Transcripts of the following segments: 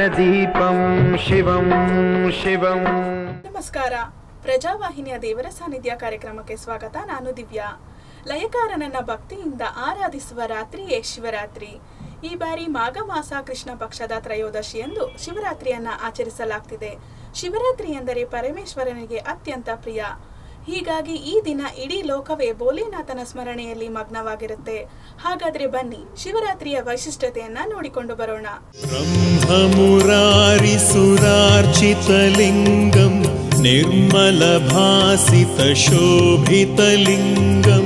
ज्ञानदीपं शिवं शिवम् ನಮಸ್ಕಾರ ಪ್ರಜಾವಾಹಿನಿಯ ದೇವರ ಸಾನ್ನಿಧ್ಯ ಕಾರ್ಯಕ್ರಮಕ್ಕೆ ಸ್ವಾಗತ ನಾನು ದಿವ್ಯಾ ಲಯಕಾರನನ್ನ ಭಕ್ತಿಯಿಂದ ಆರಾಧಿಸುವ ರಾತ್ರಿಯೇ ಶಿವರಾತ್ರಿ ಈ ಬಾರಿ ಮಾಘ ಮಾಸ ಕೃಷ್ಣ ಪಕ್ಷದ ತ್ರಯೋದಶಿಯಂದು ಶಿವರಾತ್ರಿಯನ್ನ ಆಚರಿಸಲಾಗ್ತಿದೆ ಶಿವರಾತ್ರಿ ಎಂದರೆ ಪರಮೇಶ್ವರನಿಗೆ ಅತ್ಯಂತ ಪ್ರಿಯ ಹೀಗಾಗಿ ಈ ದಿನ ಇಡೀ ಲೋಕವೇ ಭೋಲೆನಾಥನ ಸ್ಮರಣೆಯಲ್ಲಿ ಮಗ್ನವಾಗಿರುತ್ತೆ ಹಾಗಾದ್ರೆ ಬನ್ನಿ ಶಿವರಾತ್ರಿಯ ವೈಶಿಷ್ಟ್ಯತೆಯನ್ನ ನೋಡಿಕೊಂಡು ಬರೋಣ ब्रह्ममुरारिसुरार्चितलिङ्गं निर्मलभासितशोभितलिङ्गम्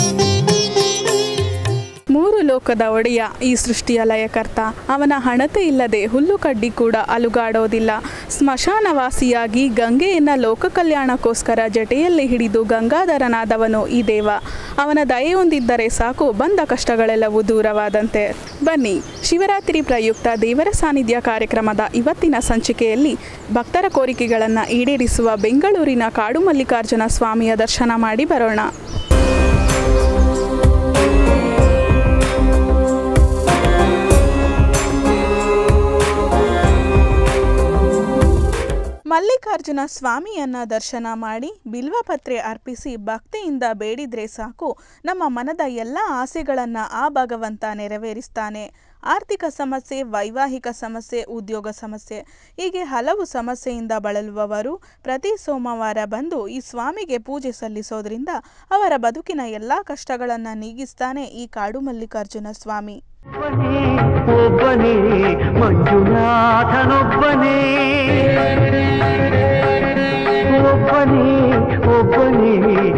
ಮೂರು ಲೋಕದ ಒಡೆಯ ಈ ಸೃಷ್ಟಿಯ ಲಯಕರ್ತ ಅವನ ಹಣತೆ ಇಲ್ಲದೆ ಹುಲ್ಲು ಕಡ್ಡಿ ಕೂಡ ಅಲುಗಾಡೋದಿಲ್ಲ ಸ್ಮಶಾನವಾಸಿಯಾಗಿ ಗಂಗೆಯನ್ನ ಲೋಕ ಕಲ್ಯಾಣಕ್ಕೋಸ್ಕರ ಜಟೆಯಲ್ಲಿ ಹಿಡಿದು ಗಂಗಾಧರನಾದವನು ಈ ದೇವ ಅವನ ದಯೆಯೊಂದಿದ್ದರೆ ಸಾಕು ಬಂದ ಕಷ್ಟಗಳೆಲ್ಲವೂ ದೂರವಾದಂತೆ ಬನ್ನಿ ಶಿವರಾತ್ರಿ ಪ್ರಯುಕ್ತ ದೇವರ ಸಾನ್ನಿಧ್ಯ ಕಾರ್ಯಕ್ರಮದ ಇವತ್ತಿನ ಸಂಚಿಕೆಯಲ್ಲಿ ಭಕ್ತರ ಕೋರಿಕೆಗಳನ್ನು ಈಡೇರಿಸುವ ಬೆಂಗಳೂರಿನ ಕಾಡು ಮಲ್ಲಿಕಾರ್ಜುನ ಸ್ವಾಮಿಯ ದರ್ಶನ ಮಾಡಿ ಬರೋಣ ಮಲ್ಲಿಕಾರ್ಜುನ ಸ್ವಾಮಿಯನ್ನ ದರ್ಶನ ಮಾಡಿ ಬಿಲ್ವಪತ್ರೆ ಅರ್ಪಿಸಿ ಭಕ್ತಿಯಿಂದ ಬೇಡಿದ್ರೆ ಸಾಕು ನಮ್ಮ ಮನದ ಎಲ್ಲ ಆಸೆಗಳನ್ನು ಆ ಭಗವಂತ ನೆರವೇರಿಸ್ತಾನೆ ಆರ್ಥಿಕ ಸಮಸ್ಯೆ ವೈವಾಹಿಕ ಸಮಸ್ಯೆ ಉದ್ಯೋಗ ಸಮಸ್ಯೆ ಹೀಗೆ ಹಲವು ಸಮಸ್ಯೆಯಿಂದ ಬಳಲುವವರು ಪ್ರತಿ ಸೋಮವಾರ ಬಂದು ಈ ಸ್ವಾಮಿಗೆ ಪೂಜೆ ಸಲ್ಲಿಸೋದ್ರಿಂದ ಅವರ ಬದುಕಿನ ಎಲ್ಲ ಕಷ್ಟಗಳನ್ನು ನೀಗಿಸ್ತಾನೆ ಈ ಕಾಡು ಮಲ್ಲಿಕಾರ್ಜುನ ಸ್ವಾಮಿ ಒಬ್ಬನೇ ಮಂಜುನಾಥನೊಬ್ಬನೇ ಒಬ್ಬನೇ ಒಬ್ಬನೇ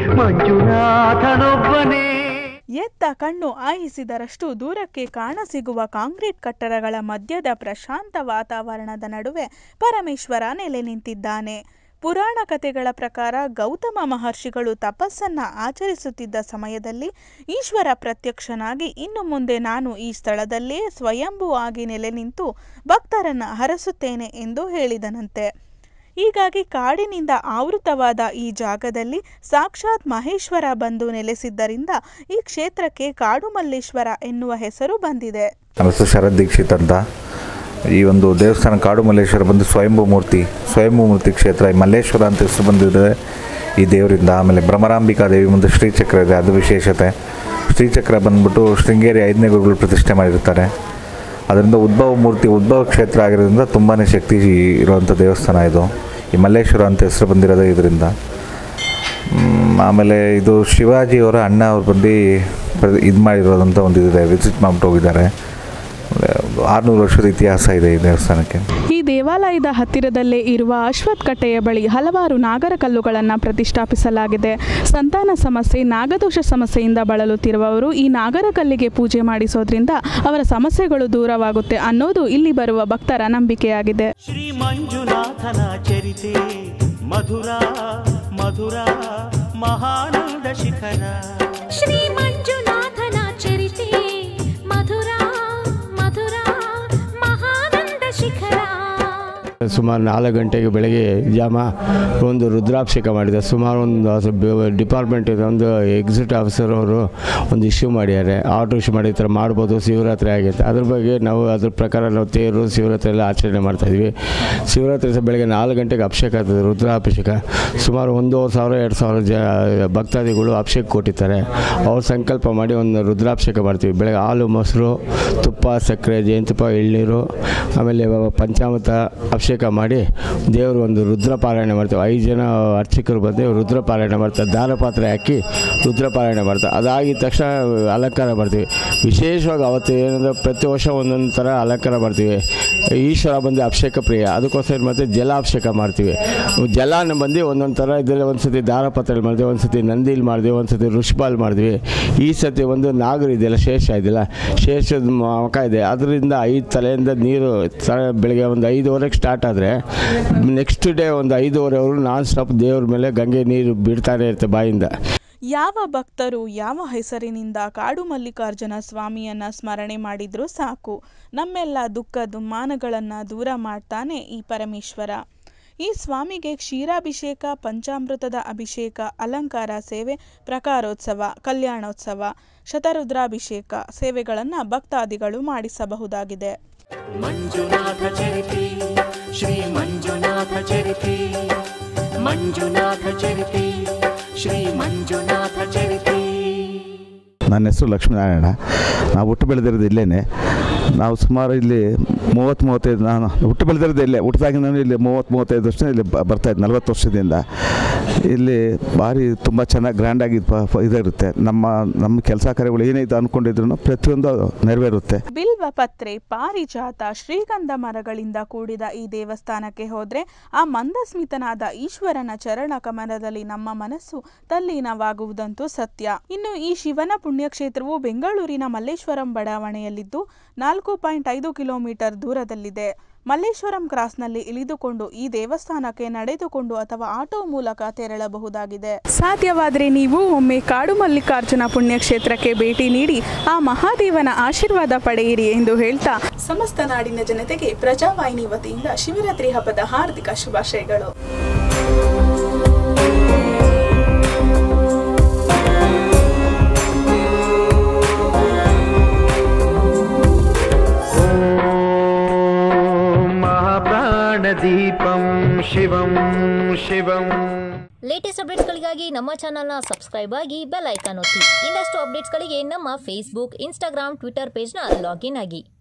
ಮಂಜುನಾಥನೊಬ್ಬನೇ ಎತ್ತ ಕಣ್ಣು ಆಯಿಸಿದರಷ್ಟು ದೂರಕ್ಕೆ ಕಾಣಸಿಗುವ ಕಾಂಕ್ರೀಟ್ ಕಟ್ಟಡಗಳ ಮಧ್ಯದ ಪ್ರಶಾಂತ ವಾತಾವರಣದ ನಡುವೆ ಪರಮೇಶ್ವರ ನೆಲೆ ನಿಂತಿದ್ದಾನೆ ಪುರಾಣ ಕಥೆಗಳ ಪ್ರಕಾರ ಗೌತಮ ಮಹರ್ಷಿಗಳು ತಪಸ್ಸನ್ನ ಆಚರಿಸುತ್ತಿದ್ದ ಸಮಯದಲ್ಲಿ ಈಶ್ವರ ಪ್ರತ್ಯಕ್ಷನಾಗಿ ಇನ್ನು ಮುಂದೆ ನಾನು ಈ ಸ್ಥಳದಲ್ಲೇ ಸ್ವಯಂಭೂ ಆಗಿ ನೆಲೆ ನಿಂತು ಭಕ್ತರನ್ನ ಹರಸುತ್ತೇನೆ ಎಂದು ಹೇಳಿದನಂತೆ ಹೀಗಾಗಿ ಕಾಡಿನಿಂದ ಆವೃತವಾದ ಈ ಜಾಗದಲ್ಲಿ ಸಾಕ್ಷಾತ್ ಮಹೇಶ್ವರ ಬಂದು ನೆಲೆಸಿದ್ದರಿಂದ ಈ ಕ್ಷೇತ್ರಕ್ಕೆ ಕಾಡು ಮಲ್ಲೇಶ್ವರ ಎನ್ನುವ ಹೆಸರು ಬಂದಿದೆ ನನ್ನ ಹೆಸರು ಶರತ್ ದೀಕ್ಷಿತ್ ಅಂತ ಈ ಒಂದು ದೇವಸ್ಥಾನ ಕಾಡು ಮಲ್ಲೇಶ್ವರ ಬಂದು ಸ್ವಯಂಭೂ ಮೂರ್ತಿ ಸ್ವಯಂಭೂ ಮೂರ್ತಿ ಕ್ಷೇತ್ರ ಈ ಮಲ್ಲೇಶ್ವರ ಅಂತ ಹೆಸರು ಬಂದಿದೆ ಈ ದೇವರಿಂದ ಆಮೇಲೆ ಭ್ರಮರಾಂಬಿಕಾ ದೇವಿ ಮುಂದೆ ಶ್ರೀಚಕ್ರ ಇದೆ ಅದು ವಿಶೇಷತೆ ಶ್ರೀಚಕ್ರ ಬಂದ್ಬಿಟ್ಟು ಶೃಂಗೇರಿ ಐದನೇ ಗುರುಗಳು ಪ್ರತಿಷ್ಠೆ ಮಾಡಿರ್ತಾರೆ ಅದರಿಂದ ಉದ್ಭವ ಮೂರ್ತಿ ಉದ್ಭವ ಕ್ಷೇತ್ರ ಆಗಿರೋದ್ರಿಂದ ತುಂಬಾ ಶಕ್ತಿ ಇರುವಂಥ ದೇವಸ್ಥಾನ ಇದು ಈ ಮಲ್ಲೇಶ್ವರ ಅಂತ ಹೆಸರು ಬಂದಿರೋದು ಇದರಿಂದ ಮ್, ಆಮೇಲೆ ಇದು ಶಿವಾಜಿಯವರ ಅಣ್ಣ ಅವ್ರು ಬಂದು ಇದು ಮಾಡಿರೋದಂತ ಒಂದು ಇದಿದೆ ವಿಸಿಟ್ ಮಾಡ್ಬಿಟ್ಟು ಹೋಗಿದ್ದಾರೆ ಆರುನೂರು ವರ್ಷದ ಇತಿಹಾಸ ಇದೆ ಈ ದೇವಸ್ಥಾನಕ್ಕೆ ಈ ದೇವಾಲಯದ ಹತ್ತಿರದಲ್ಲೇ ಇರುವ ಅಶ್ವತ್ಥ ಕಟ್ಟೆಯ ಬಳಿ ಹಲವಾರು ನಾಗರ ಕಲ್ಲುಗಳನ್ನು ಪ್ರತಿಷ್ಠಾಪಿಸಲಾಗಿದೆ ಸಂತಾನ ಸಮಸ್ಯೆ ನಾಗದೋಷ ಸಮಸ್ಯೆಯಿಂದ ಬಳಲುತ್ತಿರುವವರು ಈ ನಾಗರ ಕಲ್ಲಿಗೆ ಪೂಜೆ ಮಾಡಿಸೋದ್ರಿಂದ ಅವರ ಸಮಸ್ಯೆಗಳು ದೂರವಾಗುತ್ತೆ ಅನ್ನೋದು ಇಲ್ಲಿ ಬರುವ ಭಕ್ತರ ನಂಬಿಕೆಯಾಗಿದೆ ಶ್ರೀಮಂಜುನಾಥನ ಚರಿತೆ ಮಧುರ ಮಧುರ ಮಹಾನಂದ ಶಿಖರ ಶ್ರೀ ಮಂಜುನಾಥನ ಚರಿತೆ ಮಧುರ ಮಧುರ ಮಹಾನಂದ ಶಿಖರ ಸುಮಾರು ನಾಲ್ಕು ಗಂಟೆಗೆ ಬೆಳಗ್ಗೆ ಜಾಮ ಒಂದು ರುದ್ರಾಭಿಷೇಕ ಮಾಡಿದೆ ಸುಮಾರು ಒಂದು ಡಿಪಾರ್ಟ್ಮೆಂಟ್ ಇದೆ ಒಂದು ಎಕ್ಸಿಟ್ ಆಫೀಸರ್ ಅವರು ಒಂದು ಇಶ್ಯೂ ಮಾಡಿದ್ದಾರೆ ಆರ್ಡರ್ ಇಶ್ಯೂ ಮಾಡಿ ಈ ಥರ ಮಾಡ್ಬೋದು ಶಿವರಾತ್ರಿ ಆಗೈತೆ ಅದ್ರ ಬಗ್ಗೆ ನಾವು ಅದ್ರ ಪ್ರಕಾರ ನಾವು ತೇರು ಶಿವರಾತ್ರಿ ಎಲ್ಲ ಆಚರಣೆ ಮಾಡ್ತಾಯಿದ್ವಿ ಶಿವರಾತ್ರಿ ಸಹ ಬೆಳಗ್ಗೆ ನಾಲ್ಕು ಗಂಟೆಗೆ ಅಭಿಷೇಕ ಆಗ್ತದೆ ರುದ್ರಾಭಿಷೇಕ ಸುಮಾರು ಒಂದೂವರೆ ಸಾವಿರ ಎರಡು ಸಾವಿರ ಜ ಭಕ್ತಾದಿಗಳು ಅಭಿಷೇಕ ಕೊಟ್ಟಿರ್ತಾರೆ ಅವ್ರು ಸಂಕಲ್ಪ ಮಾಡಿ ಒಂದು ರುದ್ರಾಭಿಷೇಕ ಮಾಡ್ತೀವಿ ಬೆಳಗ್ಗೆ ಹಾಲು ಮೊಸರು ತುಪ್ಪ ಸಕ್ಕರೆ ಜೇನುತುಪ್ಪ ಎಳ್ನೀರು ಆಮೇಲೆ ಪಂಚಾಮೃತ ಅಭಿಷೇಕ ಮಾಡಿ ದೇವರು ಒಂದು ರುದ್ರ ಪಾರಾಯಣ ಮಾಡ್ತೀವಿ ಐದು ಜನ ಅರ್ಚಕರು ಬಂದು ರುದ್ರ ಪಾರಾಯಣ ಮಾಡ್ತಾರೆ ದಾರ ಪಾತ್ರೆ ಹಾಕಿ ರುದ್ರ ಪಾರಾಯಣ ಮಾಡ್ತಾರೆ ಅದಾಗಿದ ತಕ್ಷಣ ಅಲಂಕಾರ ಮಾಡ್ತೀವಿ ವಿಶೇಷವಾಗಿ ಅವತ್ತು ಏನಂದ್ರೆ ಪ್ರತಿ ವರ್ಷ ಒಂದೊಂದು ಥರ ಅಲಂಕಾರ ಮಾಡ್ತೀವಿ ಈಶ್ವರ ಬಂದು ಅಭಿಷೇಕ ಪ್ರಿಯ ಅದಕ್ಕೋಸ್ಕರ ಮತ್ತು ಜಲಾಭಿಷೇಕ ಮಾಡ್ತೀವಿ ಜಲಾನ ಬಂದು ಒಂದೊಂದು ಥರ ಇದರಲ್ಲಿ ಒಂದು ಸತಿ ದಾರಪತ್ರಲ್ಲಿ ಮಾಡಿದ್ವಿ ಒಂದು ಸತಿ ನಂದಿಲಿ ಮಾಡಿದ್ವಿ ಒಂದು ಸತಿ ಋಷಿಪಾಲ್ ಮಾಡಿದ್ವಿ ಈ ಸತಿ ಒಂದು ನಾಗರು ಇದೆಯಲ್ಲ ಶೇಷ ಇದೆಯಲ್ಲ ಶೇಷದ ಮಕ ಇದೆ ಅದರಿಂದ ಐದು ತಲೆಯಿಂದ ನೀರು ತ ಬೆಳಗ್ಗೆ ಒಂದು ಐದುವರೆಗೆ ಸ್ಟಾರ್ಟ್ ಆದರೆ ನೆಕ್ಸ್ಟ್ ಡೇ ಒಂದು ಐದುವರೆವರೆಗೂ ನಾನ್ ಸ್ಟಾಪ್ ದೇವ್ರ ಮೇಲೆ ಗಂಗೆ ನೀರು ಬಿಡ್ತಾನೆ ಇರುತ್ತೆ ಬಾಯಿಂದ ಯಾವ ಭಕ್ತರು ಯಾವ ಹೆಸರಿನಿಂದ ಕಾಡು ಮಲ್ಲಿಕಾರ್ಜುನ ಸ್ವಾಮಿಯನ್ನ ಸ್ಮರಣೆ ಮಾಡಿದ್ರೂ ಸಾಕು ನಮ್ಮೆಲ್ಲ ದುಃಖ ದುಮ್ಮಾನಗಳನ್ನು ದೂರ ಮಾಡ್ತಾನೆ ಈ ಪರಮೇಶ್ವರ ಈ ಸ್ವಾಮಿಗೆ ಕ್ಷೀರಾಭಿಷೇಕ ಪಂಚಾಮೃತದ ಅಭಿಷೇಕ ಅಲಂಕಾರ ಸೇವೆ ಪ್ರಕಾರೋತ್ಸವ ಕಲ್ಯಾಣೋತ್ಸವ ಶತರುದ್ರಾಭಿಷೇಕ ಸೇವೆಗಳನ್ನು ಭಕ್ತಾದಿಗಳು ಮಾಡಿಸಬಹುದಾಗಿದೆ ಮಂಜುನಾಥ ಚರಿತೆ ಶ್ರೀ ಮಂಜುನಾಥ ಚರಿತೆ ಮಂಜುನಾಥ ಚರಿತೆ ಶ್ರೀ ಮಂಜುನಾಥ ಚರಿತೆ ನನ್ನ ಹೆಸರು ಲಕ್ಷ್ಮೀನಾರಾಯಣ ನಾವು ಹುಟ್ಟು ಬೆಳೆದಿರೋದು ಇಲ್ಲೇ ನಾವು ಸುಮಾರು ಇಲ್ಲಿ ಮೂವತ್ತು ಮೂವತ್ತೈದು ನಾನು ಹುಟ್ಟು ಬೆಳೆದಿರೋದು ಇಲ್ಲೇ ಹುಟ್ಟಿದಾಗ ನಾನು ಇಲ್ಲಿ ಮೂವತ್ತು ಮೂವತ್ತೈದು ವರ್ಷ ಇಲ್ಲಿ ಬ- ಬರ್ತಾಯಿದ್ದೆ ನಲ್ವತ್ತು ವರ್ಷದಿಂದ ಇಲ್ಲಿ ಭಾರಿ ತುಂಬ ಚೆನ್ನಾಗಿ ಗ್ರ್ಯಾಂಡಾಗಿ ಪ- ಪ- ಇದಿರುತ್ತೆ ನಮ್ಮ ನಮ್ಮ ಕೆಲಸ ಕಾರ್ಯಗಳು ಏನೇ ಇದು ಅಂದ್ಕೊಂಡಿದ್ರು ಪ್ರತಿಯೊಂದು ನೆರವೇರುತ್ತೆ ಬಿಲ್ವ ಪತ್ರೆ ಪಾರಿಜಾತ ಶ್ರೀಗಂಧ ಮರಗಳಿಂದ ಕೂಡಿದ ಈ ದೇವಸ್ಥಾನಕ್ಕೆ ಹೋದ್ರೆ ಆ ಮಂದಸ್ಮಿತನಾದ ಈಶ್ವರನ ಚರಣ ಕಮಲದಲ್ಲಿ ನಮ್ಮ ಮನಸ್ಸು ತಲ್ಲೀನವಾಗುವುದಂತೂ ಸತ್ಯ ಇನ್ನು ಈ ಶಿವನ ಪುಣ್ಯಕ್ಷೇತ್ರವು ಬೆಂಗಳೂರಿನ ಮಲ್ಲೇಶ್ವರಂ ಬಡಾವಣೆಯಲ್ಲಿದ್ದು ನಾಲ್ಕು ಪಾಯಿಂಟ್ ಐದು ಕಿಲೋಮೀಟರ್ ದೂರದಲ್ಲಿದೆ ಮಲ್ಲೇಶ್ವರಂ ಕ್ರಾಸ್ನಲ್ಲಿ ಇಳಿದುಕೊಂಡು ಈ ದೇವಸ್ಥಾನಕ್ಕೆ ನಡೆದುಕೊಂಡು ಅಥವಾ ಆಟೋ ಮೂಲಕ ತೆರಳಬಹುದಾಗಿದೆ ಸಾಧ್ಯವಾದರೆ ನೀವು ಒಮ್ಮೆ ಕಾಡು ಮಲ್ಲಿಕಾರ್ಜುನ ಪುಣ್ಯಕ್ಷೇತ್ರಕ್ಕೆ ಭೇಟಿ ನೀಡಿ ಆ ಮಹಾದೇವನ ಆಶೀರ್ವಾದ ಪಡೆಯಿರಿ ಎಂದು ಹೇಳ್ತಾ ಸಮಸ್ತ ನಾಡಿನ ಜನತೆಗೆ ಪ್ರಜಾವಾಹಿನಿ ವತಿಯಿಂದ ಶಿವರಾತ್ರಿ ಹಬ್ಬದ ಹಾರ್ದಿಕ ಶುಭಾಶಯಗಳು ॐ महाप्राणदीपं शिवं शिवम् ಲೇಟೆಸ್ಟ್ ಅಪ್ಡೇಟ್ಸ್ಗಳಿಗಾಗಿ ನಮ್ಮ ಚಾನಲ್ನ ಸಬ್ಸ್ಕ್ರೈಬ್ ಆಗಿ ಬೆಲ್ ಐಕಾನ್ ಒತ್ತಿ ಇನ್ನಷ್ಟು ಅಪ್ಡೇಟ್ಸ್ಗಳಿಗೆ ನಮ್ಮ ಫೇಸ್ಬುಕ್ ಇನ್ಸ್ಟಾಗ್ರಾಮ್ ಟ್ವಿಟರ್ ಪೇಜ್ನ ಲಾಗಿನ್ ಆಗಿ